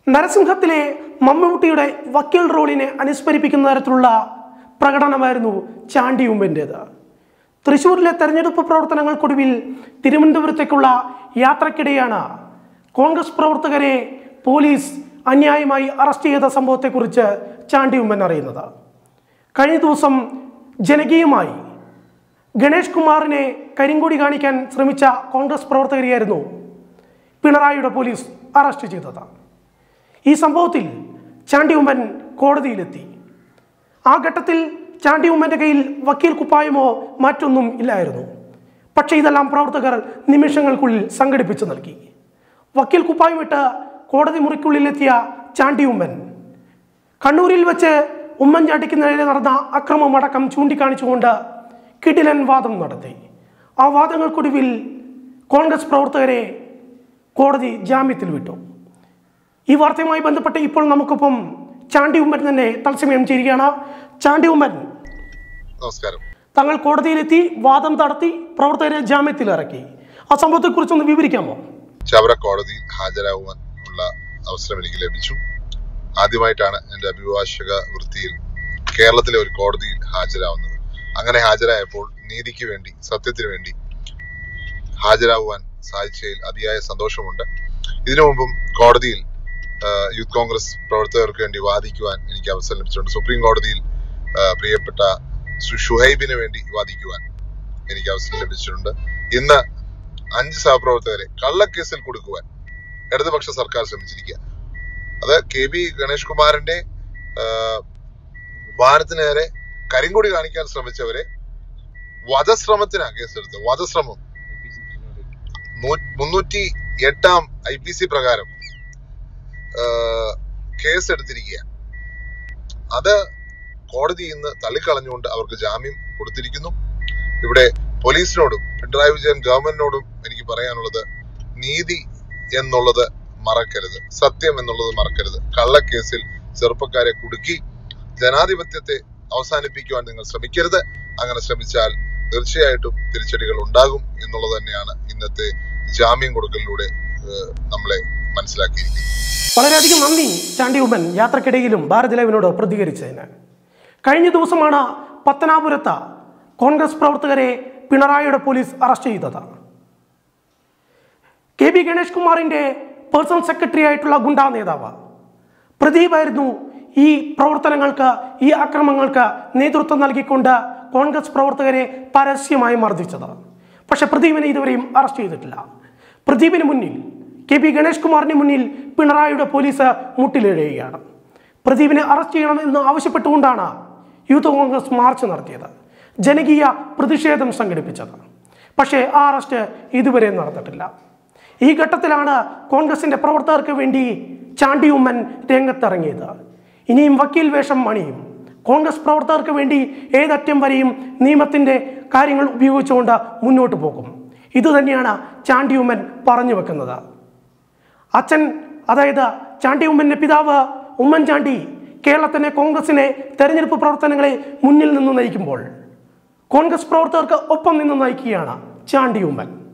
നരസിംഹത്തിലെ മമ്മൂട്ടിയുടെ വക്കീൽ റോളിനെ അനുസ്മരിപ്പിക്കുന്ന തരത്തിലുള്ള പ്രകടനമായിരുന്നു ചാണ്ടി ഉമ്മൻ്റേത് തൃശൂരിലെ തെരഞ്ഞെടുപ്പ് പ്രവർത്തനങ്ങൾക്കൊടുവിൽ തിരുവനന്തപുരത്തേക്കുള്ള യാത്രക്കിടെയാണ് കോൺഗ്രസ് പ്രവർത്തകരെ പോലീസ് അന്യായമായി അറസ്റ്റ് ചെയ്ത സംഭവത്തെക്കുറിച്ച് ചാണ്ടി ഉമ്മൻ അറിയുന്നത് കഴിഞ്ഞ ദിവസം ജനകീയമായി ഗണേഷ് കുമാറിനെ കരിങ്കൊടി കാണിക്കാൻ ശ്രമിച്ച കോൺഗ്രസ് പ്രവർത്തകരെയായിരുന്നു പിണറായിയുടെ പോലീസ് അറസ്റ്റ് ചെയ്തത് ഈ സംഭവത്തിൽ ചാണ്ടി ഉമ്മൻ കോടതിയിലെത്തി ആ ഘട്ടത്തിൽ ചാണ്ടി ഉമ്മന്റെ കയ്യിൽ വക്കീൽ കുപ്പായമോ മറ്റൊന്നും ഇല്ലായിരുന്നു പക്ഷേ ഇതെല്ലാം പ്രവർത്തകർ നിമിഷങ്ങൾക്കുള്ളിൽ സംഘടിപ്പിച്ചു നൽകി വക്കീൽ കുപ്പായമിട്ട് കോടതി മുറിക്കുള്ളിലെത്തിയ ചാണ്ടി ഉമ്മൻ കണ്ണൂരിൽ വെച്ച് ഉമ്മൻചാണ്ടിക്ക് നേരെ നടന്ന അക്രമമടക്കം ചൂണ്ടിക്കാണിച്ചുകൊണ്ട് കിടിലൻ വാദം നടത്തി ആ വാദങ്ങൾക്കൊടുവിൽ കോൺഗ്രസ് പ്രവർത്തകരെ കോടതി ജാമ്യത്തിൽ വിട്ടു ഈ വാർത്തയുമായി ബന്ധപ്പെട്ട് ഇപ്പോൾ നമുക്കൊപ്പം ചാണ്ടി ഉമ്മൻ തന്നെ തത്സമയം ചെയ്യുകയാണ് ചാണ്ടി ഉമ്മൻ നമസ്കാരം തങ്ങൾ കോടതിയിലെത്തി വാദം നടത്തി പ്രവർത്തകരെ ജാമ്യത്തിൽ ഇറക്കി ആ സംഭവത്തെക്കുറിച്ചൊന്ന് വിവരിക്കാമോ ചവറ കോടതിയിൽ ഹാജരാകുവാൻ ഉള്ള അവസരം എനിക്ക് ലഭിച്ചു ആദ്യമായിട്ടാണ് എൻ്റെ അഭിഭാഷക വൃത്തിയിൽ കേരളത്തിലെ ഒരു കോടതിയിൽ ഹാജരാവുന്നത് അങ്ങനെ ഹാജരായപ്പോൾ നീതിക്ക് വേണ്ടി സത്യത്തിന് വേണ്ടി ഹാജരാകുവാൻ സാധിച്ചതിൽ അതിയായ സന്തോഷമുണ്ട് ഇതിനു മുമ്പും കോടതിയിൽ ആ, യൂത്ത് കോൺഗ്രസ് പ്രവർത്തകർക്ക് വേണ്ടി വാദിക്കുവാൻ എനിക്ക് അവസരം ലഭിച്ചിട്ടുണ്ട് സുപ്രീം കോടതിയിൽ ആ, പ്രിയപ്പെട്ട ശ്രീ ഷുഹൈബിന് വേണ്ടി വാദിക്കുവാൻ എനിക്ക് അവസരം ലഭിച്ചിട്ടുണ്ട് ഇന്ന് അഞ്ച് സഹപ്രവർത്തകരെ കള്ളക്കേസിൽ കൊടുക്കുവാൻ ഇടതുപക്ഷ സർക്കാർ ശ്രമിച്ചിരിക്കുക അത് കെ ബി ഗണേഷ് കുമാറിന്റെ ആ, വാഹനത്തിന് നേരെ കരിങ്കൊടി കാണിക്കാൻ ശ്രമിച്ചവരെ വധശ്രമത്തിനാ കേസെടുത്തത് വധശ്രമം നൂ- മുന്നൂറ്റി എട്ടാം ഐ പി സി പ്രകാരം ആ, കേസെടുത്തിരിക്കുക അത് കോടതി ഇന്ന് തള്ളിക്കളഞ്ഞുകൊണ്ട് അവർക്ക് ജാമ്യം കൊടുത്തിരിക്കുന്നു ഇവിടെ പോലീസിനോടും പിണറായി വിജയൻ ഗവൺമെന്റിനോടും എനിക്ക് പറയാനുള്ളത് നീതി എന്നുള്ളത് മറക്കരുത് സത്യം എന്നുള്ളത് മറക്കരുത് കള്ളക്കേസിൽ ചെറുപ്പക്കാരെ കുടുക്കി ജനാധിപത്യത്തെ അവസാനിപ്പിക്കുവാൻ നിങ്ങൾ ശ്രമിക്കരുത് അങ്ങനെ ശ്രമിച്ചാൽ തീർച്ചയായിട്ടും തിരിച്ചടികൾ ഉണ്ടാകും എന്നുള്ളത് തന്നെയാണ് ഇന്നത്തെ ജാമ്യം കൊടുക്കലിലൂടെ ഏഹ്, നമ്മളെ മനസ്സിലാക്കിയിരിക്കുന്നത് വളരെയധികം നന്ദി ചാണ്ടി ഉമ്മൻ യാത്രക്കിടയിലും ഭാരതലേവനോട് പ്രതികരിച്ചതിന് കഴിഞ്ഞ ദിവസമാണ് പത്തനാപുരത്ത് കോൺഗ്രസ് പ്രവർത്തകരെ പിണറായിയുടെ പോലീസ് അറസ്റ്റ് ചെയ്തത് കെ ബി ഗണേഷ് കുമാറിന്റെ പേഴ്സണൽ സെക്രട്ടറി ആയിട്ടുള്ള ഗുണ്ടാ നേതാവ് പ്രദീപായിരുന്നു ഈ പ്രവർത്തനങ്ങൾക്ക് ഈ അക്രമങ്ങൾക്ക് നേതൃത്വം നൽകിക്കൊണ്ട് കോൺഗ്രസ് പ്രവർത്തകരെ പരസ്യമായി മർദ്ദിച്ചത് പക്ഷെ പ്രദീപിനെ ഇതുവരെയും അറസ്റ്റ് ചെയ്തിട്ടില്ല പ്രദീപിന് മുന്നിൽ കെ പി ഗണേഷ് കുമാറിന് മുന്നിൽ പിണറായിയുടെ പോലീസ് മുട്ടിലെഴുകയാണ് പ്രദീപിനെ അറസ്റ്റ് ചെയ്യണം എന്ന് ആവശ്യപ്പെട്ടുകൊണ്ടാണ് യൂത്ത് കോൺഗ്രസ് മാർച്ച് നടത്തിയത് ജനകീയ പ്രതിഷേധം സംഘടിപ്പിച്ചത് പക്ഷേ ആ അറസ്റ്റ് ഇതുവരെ നടന്നിട്ടില്ല ഈ ഘട്ടത്തിലാണ് കോൺഗ്രസിന്റെ പ്രവർത്തകർക്ക് വേണ്ടി ചാണ്ടി ഉമ്മൻ രംഗത്തിറങ്ങിയത് ഇനിയും വക്കീൽ വേഷം മണിയും കോൺഗ്രസ് പ്രവർത്തകർക്ക് വേണ്ടി ഏതറ്റം വരെയും നിയമത്തിന്റെ കാര്യങ്ങൾ ഉപയോഗിച്ചുകൊണ്ട് മുന്നോട്ട് പോകും ഇതുതന്നെയാണ് ചാണ്ടി ഉമ്മൻ പറഞ്ഞു വെക്കുന്നത് അച്ഛൻ അതായത് ചാണ്ടി ഉമ്മന്റെ പിതാവ് ഉമ്മൻചാണ്ടി കേരളത്തിലെ കോൺഗ്രസിനെ തെരഞ്ഞെടുപ്പ് പ്രവർത്തനങ്ങളെ മുന്നിൽ നിന്ന് നയിക്കുമ്പോൾ കോൺഗ്രസ് പ്രവർത്തകർക്ക് ഒപ്പം നിന്ന് നയിക്കുകയാണ് ചാണ്ടി ഉമ്മൻ